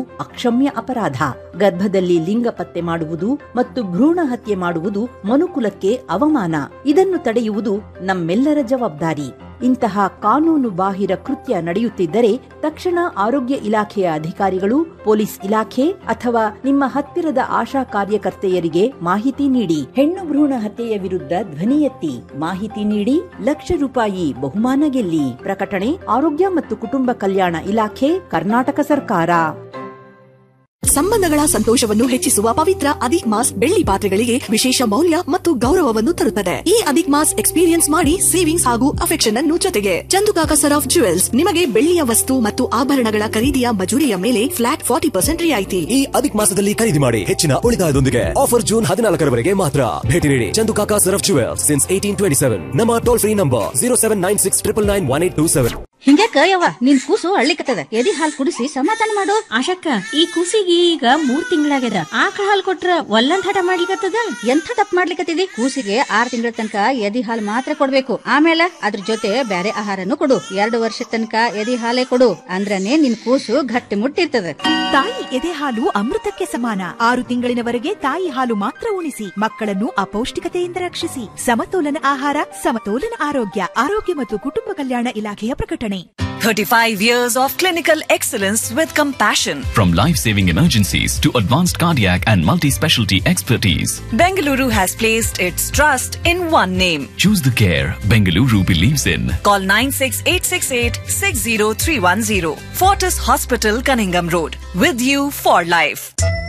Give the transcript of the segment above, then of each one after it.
ಅಕ್ಷಮ್ಯ ಅಪರಾಧ ಗರ್ಭದಲ್ಲಿ ಲಿಂಗ ಪತ್ತೆ ಮಾಡುವುದು ಮತ್ತು ಭ್ರೂಣ ಹತ್ಯೆ ಮಾಡುವುದು ಮನುಕುಲಕ್ಕೆ ಅವಮಾನ ಇದನ್ನು ತಡೆಯುವುದು ನಮ್ಮೆಲ್ಲರ ಜವಾಬ್ದಾರಿ ಇಂತಹ ಕಾನೂನು ಬಾಹಿರ ಕೃತ್ಯ ನಡೆಯುತ್ತಿದ್ದರೆ ತಕ್ಷಣ ಆರೋಗ್ಯ ಇಲಾಖೆಯ ಅಧಿಕಾರಿಗಳು ಪೊಲೀಸ್ ಇಲಾಖೆ ಅಥವಾ ನಿಮ್ಮ ಹತ್ತಿರದ ಆಶಾ ಕಾರ್ಯಕರ್ತೆಯರಿಗೆ ಮಾಹಿತಿ ನೀಡಿ ಹೆಣ್ಣು ಭ್ರೂಣ ಹತ್ಯೆಯ ವಿರುದ್ಧ ಧ್ವನಿ ಎತ್ತಿ ಮಾಹಿತಿ ನೀಡಿ ಲಕ್ಷ ರೂಪಾಯಿ ಬಹುಮಾನ ಗೆಲ್ಲಿ ಪ್ರಕಟಣೆ ಆರೋಗ್ಯ ಮತ್ತು ಕುಟುಂಬ ಕಲ್ಯಾಣ ಇಲಾಖೆ ಕರ್ನಾಟಕ ಸರ್ಕಾರ ಸಂಬಂಧಗಳ ಸಂತೋಷವನ್ನು ಹೆಚ್ಚಿಸುವ ಪವಿತ್ರ ಅದಿಕ್ ಮಾಸ್ ಬೆಳ್ಳಿ ಪಾತ್ರೆಗಳಿಗೆ ವಿಶೇಷ ಮೌಲ್ಯ ಮತ್ತು ಗೌರವವನ್ನು ತರುತ್ತದೆ ಈ ಅದಿಕ್ ಮಾಸ್ ಎಕ್ಸ್ಪೀರಿಯನ್ಸ್ ಮಾಡಿ ಸೇವಿಂಗ್ಸ್ ಹಾಗೂ ಅಫೆಕ್ಷನ್ ಅನ್ನು ಜೊತೆಗೆ ಚಂದುಕಾಕ ಸರ್ ಆಫ್ ಜುವೆಲ್ಸ್ ನಿಮಗೆ ಬೆಳ್ಳಿಯ ವಸ್ತು ಮತ್ತು ಆಭರಣಗಳ ಖರೀದಿಯ ಮಜೂರಿಯ ಮೇಲೆ ಫ್ಲಾಟ್ ಫಾರ್ಟಿ ಪರ್ಸೆಂಟ್ ರಿಯಾಯಿತಿ ಈ ಅಧಿಕ ಮಾಸದಲ್ಲಿ ಖರೀದಿ ಮಾಡಿ ಹೆಚ್ಚಿನ ಉಳಿತಾಯದೊಂದಿಗೆ ಆಫರ್ ಜೂನ್ ಹದಿನಾಲ್ಕರವರೆಗೆ ಮಾತ್ರ ಭೇಟಿ ನೀಡಿ Chandukaka Saraf jewels since eighteen twenty seven ನಮ್ಮ toll free number zero seven nine six triple nine one eight two seven ಹಿಂಗ್ಯಾಕ ಯವ್ವ ನಿನ್ ಕೂಸು ಅಳ್ಳಿಕತ್ತದ ಎದಿ ಹಾಲ್ ಕುಡಿಸಿ ಸಮಾಧಾನ ಮಾಡು ಆಶಕ್ಕ ಈ ಕೂಸಿಗೆ ಈಗ ಮೂರ್ ತಿಂಗಳಾಗ್ಯದ ಆಕಳ ಹಾಲ್ ಕೊಟ್ರ ಒಲ್ಲಂದ್ ಹಠ ಮಾಡ್ಲಿಕತ್ತದ ಎಂಥ ತಪ್ಪು ಮಾಡ್ಲಿಕತ್ತಿದಿ ಕೂಸಿಗೆ ಆರ್ ತಿಂಗಳ ತನಕ ಎದಿ ಹಾಲ್ ಮಾತ್ರ ಕೊಡ್ಬೇಕು ಆಮೇಲೆ ಅದ್ರ ಜೊತೆ ಬ್ಯಾರೆ ಆಹಾರನು ಕೊಡು ಎರಡು ವರ್ಷ ತನಕ ಎದಿ ಹಾಲೇ ಕೊಡು ಅಂದ್ರನೇ ನಿನ್ ಕೂಸು ಗಟ್ಟಿ ಮುಟ್ಟಿರ್ತದ ತಾಯಿ ಎದೆ ಹಾಲು ಅಮೃತಕ್ಕೆ ಸಮಾನ ಆರು ತಿಂಗಳಿನವರೆಗೆ ತಾಯಿ ಹಾಲು ಮಾತ್ರ ಉಣಿಸಿ ಮಕ್ಕಳನ್ನು ಅಪೌಷ್ಟಿಕತೆಯಿಂದ ರಕ್ಷಿಸಿ ಸಮತೋಲನ ಆಹಾರ ಸಮತೋಲನ ಆರೋಗ್ಯ ಆರೋಗ್ಯ ಮತ್ತು ಕುಟುಂಬ ಕಲ್ಯಾಣ ಇಲಾಖೆಯ ಪ್ರಕಟಣೆ 35 years of clinical excellence with compassion. From life saving emergencies to advanced cardiac and multi specialty expertise, Bengaluru has placed its trust in one name. choose the care Bengaluru believes in. Call 96868 60310. Fortis Hospital, Cunningham Road. With you for life.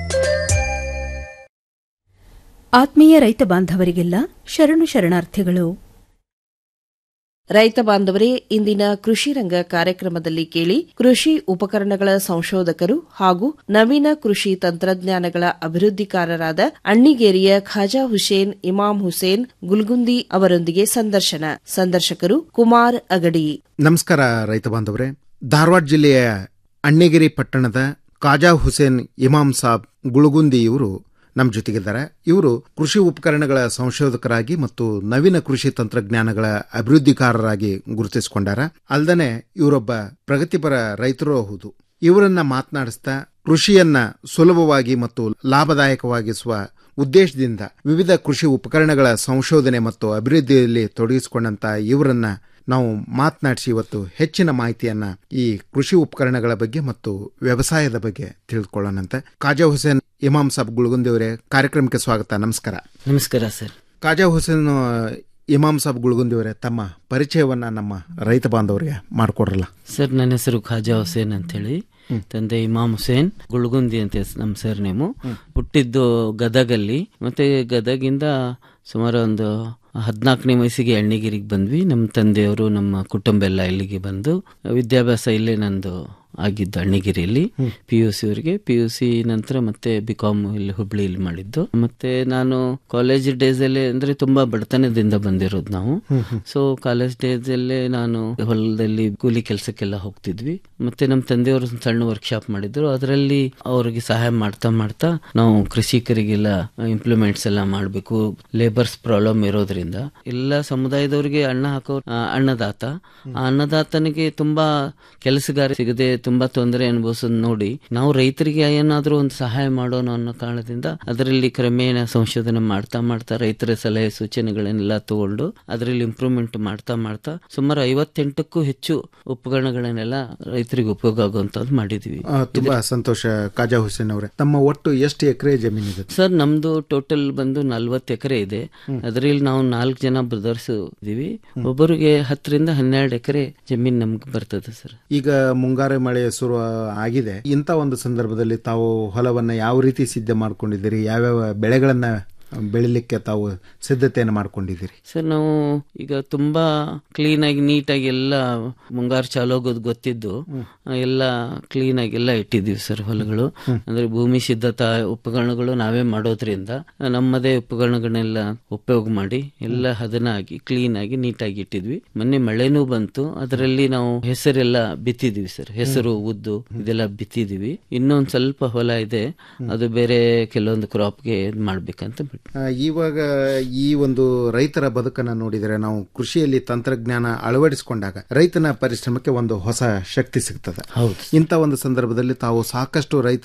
ಆತ್ಮೀಯ ರೈತ ಬಾಂಧವರಿಗೆಲ್ಲ ಶರಣು ಶರಣಾರ್ಥಿಗಳು ರೈತ ಬಾಂಧವರೇ ಇಂದಿನ ಕೃಷಿ ರಂಗ ಕಾರ್ಯಕ್ರಮದಲ್ಲಿ ಕೇಳಿ ಕೃಷಿ ಉಪಕರಣಗಳ ಸಂಶೋಧಕರು ಹಾಗೂ ನವೀನ ಕೃಷಿ ತಂತ್ರಜ್ಞಾನಗಳ ಅಭಿವೃದ್ಧಿಕಾರರಾದ ಅಣ್ಣಿಗೇರಿಯ ಖಾಜಾ ಹುಸೇನ್ ಇಮಾಮ್ ಹುಸೇನ್ ಗುಲ್ಗುಂದಿ ಅವರೊಂದಿಗೆ ಸಂದರ್ಶನ ಸಂದರ್ಶಕರು ಕುಮಾರ್ ಅಗಡಿ ನಮಸ್ಕಾರ ರೈತ ಬಾಂಧವರೇ ಧಾರವಾಡ ಜಿಲ್ಲೆಯ ಅಣ್ಣಿಗಿರಿ ಪಟ್ಟಣದ ಕಾಜಾ ಹುಸೇನ್ ಇಮಾಮ್ ಸಾಬ್ ಗುಳುಗುಂದಿ ಇವರು ನಮ್ಮ ಜೊತೆಗಿದ್ದಾರೆ ಇವರು ಕೃಷಿ ಉಪಕರಣಗಳ ಸಂಶೋಧಕರಾಗಿ ಮತ್ತು ನವೀನ ಕೃಷಿ ತಂತ್ರಜ್ಞಾನಗಳ ಅಭಿವೃದ್ಧಿಕಾರರಾಗಿ ಗುರುತಿಸಿಕೊಂಡಾರ ಅಲ್ಲದೆ ಇವರೊಬ್ಬ ಪ್ರಗತಿಪರ ರೈತರೂ ಹೌದು ಇವರನ್ನ ಮಾತನಾಡಿಸ್ತಾ ಕೃಷಿಯನ್ನ ಸುಲಭವಾಗಿ ಮತ್ತು ಲಾಭದಾಯಕವಾಗಿಸುವ ಉದ್ದೇಶದಿಂದ ವಿವಿಧ ಕೃಷಿ ಉಪಕರಣಗಳ ಸಂಶೋಧನೆ ಮತ್ತು ಅಭಿವೃದ್ಧಿಯಲ್ಲಿ ತೊಡಗಿಸಿಕೊಂಡಂತ ಇವರನ್ನ ನಾವು ಮಾತನಾಡಿಸಿ ಇವತ್ತು ಹೆಚ್ಚಿನ ಮಾಹಿತಿಯನ್ನ ಈ ಕೃಷಿ ಉಪಕರಣಗಳ ಬಗ್ಗೆ ಮತ್ತು ವ್ಯವಸಾಯದ ಬಗ್ಗೆ ತಿಳಿದುಕೊಳ್ಳೋಣಂತೆ ಕಾಜಾ ಹುಸೇನ್ ಇಮಾಮ್ ಸಾಬ್ ಗುಳ್ಗುಂದಿ ಅವರೇ ಕಾರ್ಯಕ್ರಮಕ್ಕೆ ಸ್ವಾಗತ ನಮಸ್ಕಾರ ನಮಸ್ಕಾರ ಸರ್ ಕಾಜಾ ಹುಸೇನ್ ಇಮಾಮ್ ಸಾಬ್ ಗುಳ್ಗುಂದಿ ಅವರೇ ತಮ್ಮ ಪರಿಚಯವನ್ನ ನಮ್ಮ ರೈತ ಬಾಂಧವರಿಗೆ ಮಾಡಿಕೊಡ್ರಲ್ಲ ಸರ್ ನನ್ನ ಹೆಸರು ಖಾಜಾ ಹುಸೇನ್ ಅಂತ ಹೇಳಿ ತಂದೆ ಇಮಾಮ್ ಹುಸೇನ್ ಗುಳ್ಗುಂದಿ ಅಂತ ಹೆಸ್- ನಮ್ಮ ಸರ್ ನೇಮು ಹುಟ್ಟಿದ್ದು ಗದಗಲ್ಲಿ ಮತ್ತೆ ಗದಗಿಂದ ಸುಮಾರು ಒಂದು ಹದಿನಾಲ್ಕನೇ ವಯಸ್ಸಿಗೆ ಎಣ್ಣಿಗಿರಿಗೆ ಬಂದ್ವಿ ನಮ್ಮ ತಂದೆಯವರು ನಮ್ಮ ಕುಟುಂಬ ಎಲ್ಲ ಇಲ್ಲಿಗೆ ಬಂದು ವಿದ್ಯಾಭ್ಯಾಸ ಇಲ್ಲೇ ನಂದು ಆಗಿದ್ದು ಅಣ್ಣಿಗಿರಿಯಲ್ಲಿ ಪಿ ಯು ಸಿ ಅವರಿಗೆ ಪಿ ಯು ಸಿ ನಂತರ ಮತ್ತೆ ಬಿ ಕಾಮ್ ಇಲ್ಲಿ ಹುಬ್ಳಿಯಲ್ಲಿ ಮಾಡಿದ್ದು ಮತ್ತೆ ನಾನು ಕಾಲೇಜ್ ಡೇಸ್ ಅಲ್ಲಿ ಅಂದ್ರೆ ತುಂಬಾ ಬಡತನದಿಂದ ಬಂದಿರೋದು ನಾವು ಸೊ ಕಾಲೇಜ್ ಡೇಸ್ ಅಲ್ಲೇ ನಾನು ಹೊಲದಲ್ಲಿ ಕೂಲಿ ಕೆಲಸಕ್ಕೆಲ್ಲ ಹೋಗ್ತಿದ್ವಿ ಮತ್ತೆ ನಮ್ಮ ತಂದೆಯವರು ಒಂದು ಸಣ್ಣ ವರ್ಕ್ಶಾಪ್ ಮಾಡಿದ್ರು ಅದರಲ್ಲಿ ಅವ್ರಿಗೆ ಸಹಾಯ ಮಾಡ್ತಾ ಮಾಡ್ತಾ ನಾವು ಕೃಷಿಕರಿಗೆಲ್ಲ ಇಂಪ್ಲಿಮೆಂಟ್ಸ್ ಎಲ್ಲ ಮಾಡಬೇಕು ಲೇಬರ್ಸ್ ಪ್ರಾಬ್ಲಮ್ ಇರೋದ್ರಿಂದ ಎಲ್ಲ ಸಮುದಾಯದವರಿಗೆ ಅನ್ನ ಹಾಕೋ ಆ, ಅನ್ನದಾತ ಆ ಅನ್ನದಾತನಿಗೆ ತುಂಬಾ ಕೆಲಸಗಾರ ಸಿಗದೆ ತುಂಬಾ ತೊಂದರೆ ಅನುಭವಿಸೋದ್ ನೋಡಿ ನಾವು ರೈತರಿಗೆ ಏನಾದ್ರೂ ಒಂದು ಸಹಾಯ ಮಾಡೋಣ ಅನ್ನೋ ಕಾರಣದಿಂದ ಅದರಲ್ಲಿ ಕ್ರಮೇಣ ಸಂಶೋಧನೆ ಮಾಡ್ತಾ ಮಾಡ್ತಾ ರೈತರ ಸಲಹೆ ಸೂಚನೆಗಳನ್ನೆಲ್ಲ ತಗೊಂಡು ಅದರಲ್ಲಿ ಇಂಪ್ರೂವ್ಮೆಂಟ್ ಮಾಡ್ತಾ ಮಾಡ್ತಾ ಸುಮಾರು ಐವತ್ತೆಂಟಕ್ಕೂ ಹೆಚ್ಚು ಉಪಕರಣಗಳನ್ನೆಲ್ಲ ರೈತರಿಗೆ ಉಪಯೋಗ ಆಗುವಂತದ್ದು ಮಾಡಿದ್ವಿ ಆ, ತುಂಬಾ ಸಂತೋಷ ಕಾಜಾ ಹುಸೇನ್ ಅವರೇ ತಮ್ಮ ಒಟ್ಟು ಎಷ್ಟು ಎಕರೆ ಜಮೀನಿದೆ ಸರ್ ನಮ್ದು ಟೋಟಲ್ ಬಂದು ನಲ್ವತ್ತು ಎಕರೆ ಇದೆ ಅದರಲ್ಲಿ ನಾವು ನಾಲ್ಕು ಜನ ಬ್ರದರ್ಸ್ ಇದೀವಿ ಒಬ್ಬರಿಗೆ ಹತ್ತರಿಂದ ಹನ್ನೆರಡು ಎಕರೆ ಜಮೀನ್ ನಮ್ಗೆ ಬರ್ತದೆ ಸರ್ ಈಗ ಮುಂಗಾರು ಮಳೆ ಶುರು ಆಗಿದೆ ಇಂಥ ಒಂದು ಸಂದರ್ಭದಲ್ಲಿ ತಾವು ಹೊಲವನ್ನ ಯಾವ ರೀತಿ ಸಿದ್ಧ ಮಾಡ್ಕೊಂಡಿದ್ದೀರಿ ಯಾವ್ಯಾವ ಬೆಳೆಗಳನ್ನ ಬೆಳಿಲಿಕ್ಕೆ ತಾವು ಸಿದ್ಧತೆಯನ್ನು ಮಾಡ್ಕೊಂಡಿದ್ದೀರಿ ಸರ್ ನಾವು ಈಗ ತುಂಬಾ ಕ್ಲೀನ್ ಆಗಿ ನೀಟಾಗಿ ಎಲ್ಲ ಮುಂಗಾರು ಚಾಲು ಆಗೋದು ಗೊತ್ತಿದ್ದು ಆ, ಎಲ್ಲ ಕ್ಲೀನ್ ಆಗಿ ಎಲ್ಲ ಇಟ್ಟಿದ್ದೀವಿ ಸರ್ ಹೊಲಗಳು ಅಂದ್ರೆ ಭೂಮಿ ಸಿದ್ಧತಾ ಉಪಕರಣಗಳು ನಾವೇ ಮಾಡೋದ್ರಿಂದ ನಮ್ಮದೇ ಉಪಕರಣಗಳನ್ನೆಲ್ಲ ಉಪಯೋಗ ಮಾಡಿ ಎಲ್ಲ ಹದನಾಗಿ ಕ್ಲೀನ್ ಆಗಿ ನೀಟಾಗಿ ಇಟ್ಟಿದ್ವಿ ಮೊನ್ನೆ ಮಳೆನೂ ಬಂತು ಅದರಲ್ಲಿ ನಾವು ಹೆಸರೆಲ್ಲ ಬಿತ್ತಿದೀವಿ ಸರ್ ಹೆಸರು ಉದ್ದು ಇದೆಲ್ಲ ಬಿತ್ತಿದೀವಿ ಇನ್ನೊಂದ್ ಸ್ವಲ್ಪ ಹೊಲ ಇದೆ ಅದು ಬೇರೆ ಕೆಲವೊಂದು ಕ್ರಾಪ್ಗೆ ಇದ್ ಮಾಡ್ಬೇಕಂತ ಬಿಟ್ಟು ಆ, ಇವಾಗ ಈ ಒಂದು ರೈತರ ಬದುಕನ್ನ ನೋಡಿದರೆ ನಾವು ಕೃಷಿಯಲ್ಲಿ ತಂತ್ರಜ್ಞಾನ ಅಳವಡಿಸಿಕೊಂಡಾಗ ರೈತನ ಪರಿಶ್ರಮಕ್ಕೆ ಒಂದು ಹೊಸ ಶಕ್ತಿ ಸಿಗ್ತದೆ ಹೌದು ಇಂಥ ಒಂದು ಸಂದರ್ಭದಲ್ಲಿ ತಾವು ಸಾಕಷ್ಟು ರೈತ